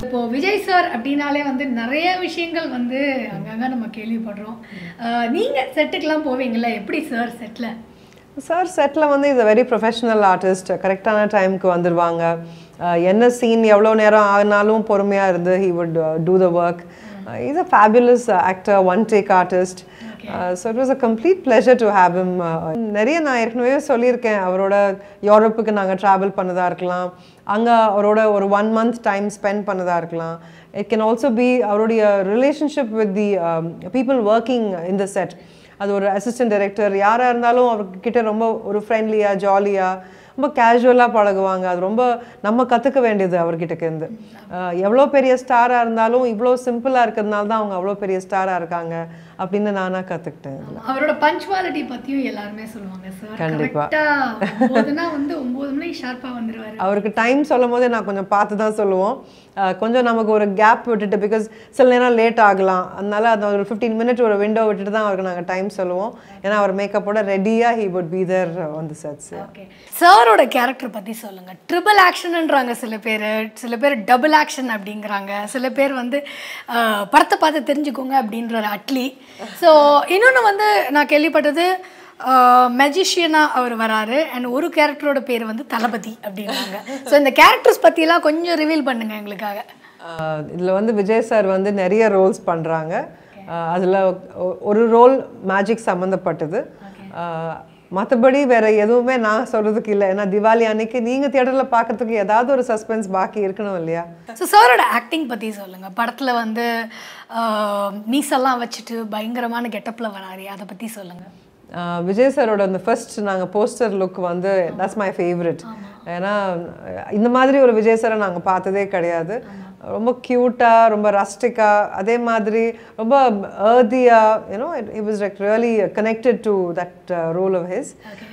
இப்போ விஜய் சார் அப்படின்னாலே வந்து நிறைய விஷயங்கள் வந்து அங்கங்க நம்ம கேள்விப்படுறோம் அஹ், நீங்க செட்டுக்கெல்லாம் போவீங்கல்ல எப்படி சார் செட்ல சார் செட்டில் வந்து is a very professional artist கரெக்டான டைமுக்கு வந்துடுவாங்க அஹ் என்ன சீன் எவ்வளோ நேரம் ஆனாலும் பொறுமையாக இருந்து he would do the work is a fabulous actor one take artist so it was a complete pleasure to have him நிறைய நான் ஏற்கனவே சொல்லியிருக்கேன் அவரோட யூரோப்புக்கு நாங்கள் ட்ராவல் பண்ணதா இருக்கலாம் அங்கே அவரோட ஒரு ஒன் மந்த் டைம் ஸ்பெண்ட் பண்ணதா இருக்கலாம் இட் கேன் ஆல்சோ பி அவருடைய relationship with the people working in the set அது ஒரு அசிஸ்டன்ட் டைரக்டர் யாராக இருந்தாலும் அவர்கிட்ட ரொம்ப ஒரு ஃப்ரெண்ட்லியாக ஜாலியாக ரொம்ப கேஷுவலாக பழகுவாங்க அது ரொம்ப நம்ம கற்றுக்க வேண்டியது அவர்கிட்ட இருந்து அஹ் எவ்வளோ பெரிய ஸ்டாராக இருந்தாலும் இவ்வளோ சிம்பிளாக இருக்கிறதுனால தான் அவங்க அவ்வளோ பெரிய ஸ்டாராக இருக்காங்க அப்படின்னு நானாக கற்றுக்கிட்டேன் அவரோட பஞ்சுவாலிட்டி பத்தியும் எல்லாருமே சொல்லுவாங்க சார் கண்டிப்பா. கரெக்டா ஒன்பதுனா வந்து ஒன்பது மணிக்கு ஷார்ப்பா வந்துருவாரு அவருக்கு டைம் சொல்லும் போதே நான் கொஞ்சம் பார்த்து தான் சொல்லுவோம் அஹ் கொஞ்சம் நமக்கு ஒரு கேப் விட்டுட்டு பிகாஸ் சில நேரம் லேட் ஆகலாம் அதனால அந்த ஒரு ஃபிஃப்டீன் மினிட் ஒரு விண்டோ விட்டுட்டு தான் அவருக்கு நாங்கள் டைம் சொல்லுவோம் ஏன்னா அவர் மேக்கப்போட ரெடியாக he would be there on the sets okay சாரோட கேரக்டர் பத்தி சொல்லுங்க ட்ரிபிள் ஆக்ஷன்ன்றாங்க சில பேர் சில பேர் டபுள் ஆக்ஷன் அப்படிங்கிறாங்க சில பேர் வந்து அஹ், படத்தை பார்த்து தெரிஞ்சுக்கோங்க அப்படின்றாரு அட்லி ஸோ இன்னொன்று வந்து நான் கேள்விப்பட்டது மெஜிஷியனாக அவர் வராரு அண்ட் ஒரு கேரக்டரோட பேர் வந்து தளபதி அப்படின்னாங்க ஸோ இந்த கேரக்டர்ஸ் பற்றியெல்லாம் கொஞ்சம் ரிவீல் பண்ணுங்க எங்களுக்காக இதில் வந்து விஜய் சார் வந்து நிறைய ரோல்ஸ் பண்ணுறாங்க அதில் ஒரு ரோல் மேஜிக் சம்மந்தப்பட்டது மற்றபடி வேற எதுவுமே நான் சொல்கிறதுக்கு இல்லை ஏன்னா திவாலி அன்னைக்கு நீங்கள் தியேட்டரில் பார்க்கறதுக்கு ஏதாவது ஒரு சஸ்பென்ஸ் பாக்கி இருக்கணும் இல்லையா ஸோ சாரோட ஆக்டிங் பற்றி சொல்லுங்கள் படத்தில் வந்து அஹ், மீசெல்லாம் வச்சுட்டு பயங்கரமான கெட்டப்பில் வராரு அதை பற்றி சொல்லுங்கள் ஆஹ் விஜய் சாரோட அந்த ஃபர்ஸ்ட் நாங்கள் போஸ்டர் லுக் வந்து தட்ஸ் மை ஃபேவரட் ஏன்னா அஹ் இந்த மாதிரி ஒரு விஜய் சாரை நாங்கள் பார்த்ததே கிடையாது ரொம்ப க்யூட்டாக ரொம்ப ரஸ்டிக்காக அதே மாதிரி ரொம்ப ஏர்தியாக you know it was like really connected to that role of his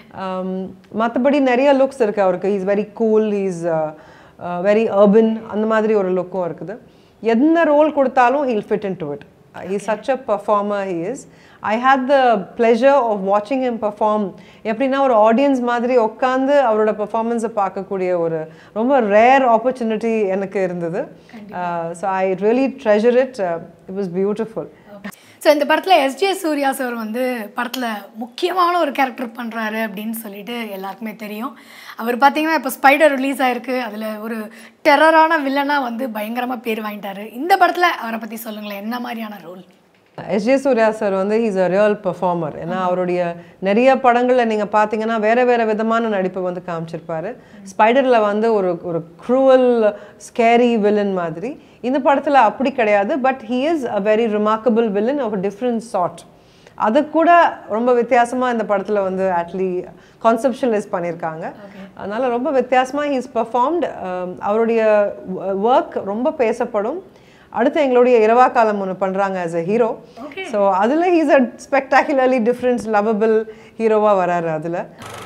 மற்றபடி நிறைய லுக்ஸ் இருக்குது அவருக்கு is very cool is very urban அந்த மாதிரி ஒரு லுக்கும் இருக்குது எந்த ரோல் கொடுத்தாலும் he'll fit in to it he such a performer he is I had the pleasure of வாட்சிங் him perform எப்படின்னா ஒரு ஆடியன்ஸ் மாதிரி உட்காந்து அவரோட பெர்ஃபார்மன்ஸை பார்க்கக்கூடிய ஒரு ரொம்ப ரேர் ஆப்பர்ச்சுனிட்டி எனக்கு இருந்தது so I really treasure it it was beautiful so இந்த படத்தில் எஸ்ஜே சூர்யா சார் வந்து படத்தில் முக்கியமான ஒரு கேரக்டர் பண்ணுறாரு அப்படின்னு சொல்லிட்டு எல்லாருக்குமே தெரியும் அவர் பார்த்தீங்கன்னா இப்போ ஸ்பைடர் ரிலீஸ் ஆயிருக்கு அதில் ஒரு டெரரான வில்லனாக வந்து பயங்கரமாக பேர் வாங்கிட்டாரு இந்த படத்தில் அவரை பற்றி சொல்லுங்களேன் என்ன மாதிரியான ரோல் எஸ்ஜே சூர்யா சார் வந்து ஹீஸ் அ ரியல் பெர்ஃபார்மர் ஏன்னா அவருடைய நிறைய படங்களில் நீங்கள் பார்த்தீங்கன்னா வேற வேற விதமான நடிப்பை வந்து காமிச்சிருப்பாரு ஸ்பைடரில் வந்து ஒரு ஒரு க்ரூவல் ஸ்கேரி வில்லன் மாதிரி இந்த படத்தில் அப்படி கிடையாது but he is a very remarkable villain of different sort அது கூட ரொம்ப வித்தியாசமாக இந்த படத்தில் வந்து ஆக்சுவலி கான்செப்ஷனலைஸ் பண்ணியிருக்காங்க அதனால ரொம்ப வித்தியாசமாக ஹீஸ் பெர்ஃபார்ம்டு அவருடைய ஒர்க் ரொம்ப பேசப்படும் அடுத்து எங்களுடைய இரவா காலம் ஒன்று பண்ணுறாங்க ஆஸ் அ ஹீரோ ஸோ அதில் he's a spectacularly different lovable ஹீரோவாக வராரு அதில்